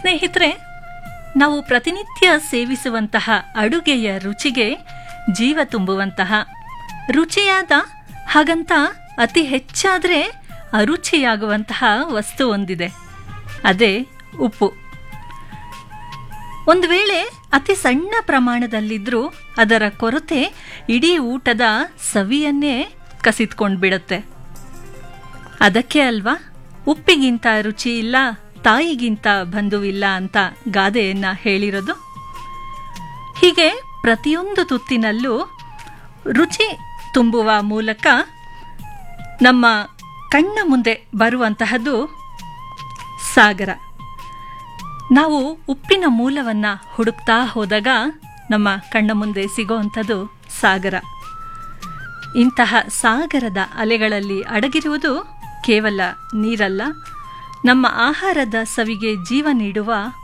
ಸ್ನೇಹಿತರೆ ನಾವು ಪ್ರತಿನಿತ್ಯ ಸೇವಿಸುವಂತಹ ಅಡುಗೆಯ ರುಚಿಗೆ ಜೀವ ತುಂಬುವಂತಹ ರುಚಿಯಾದ ಹಾಗಂತ ಅತಿ ಹೆಚ್ಚಾದರೆ ಅರುಚಿಯಾಗುವಂತಹ ವಸ್ತು ಒಂದಿದೆ ಅದೇ ಉಪ್ಪು ಒಂದು ವೇಳೆ ಅತಿ ಸಣ್ಣ ಪ್ರಮಾಣದಲ್ಲಿದ್ದರೂ ಅದರ ಕೊರತೆ ಇಡೀ ಊಟದ ಸವಿಯನ್ನೇ ಕಸಿದ್ಕೊಂಡು ಬಿಡುತ್ತೆ ಅದಕ್ಕೆ ಅಲ್ವಾ ಉಪ್ಪಿಗಿಂತ ರುಚಿ ಇಲ್ಲ ತಾಯಿಗಿಂತ ಬಂಧುವಿಲ್ಲ ಅಂತ ಗಾದೆಯನ್ನ ಹೇಳಿರೋದು ಹೀಗೆ ಪ್ರತಿಯೊಂದು ತುತ್ತಿನಲ್ಲೂ ರುಚಿ ತುಂಬುವ ಮೂಲಕ ನಮ್ಮ ಕಣ್ಣ ಮುಂದೆ ಬರುವಂತಹದ್ದು ಸಾಗರ ನಾವು ಉಪ್ಪಿನ ಮೂಲವನ್ನು ಹುಡುಕ್ತಾ ಹೋದಾಗ ನಮ್ಮ ಕಣ್ಣ ಮುಂದೆ ಸಿಗೋವಂಥದ್ದು ಸಾಗರ ಇಂತಹ ಸಾಗರದ ಅಲೆಗಳಲ್ಲಿ ಅಡಗಿರುವುದು ಕೇವಲ ನೀರಲ್ಲ ನಮ್ಮ ಆಹಾರದ ಸವಿಗೆ ಜೀವ ನೀಡುವ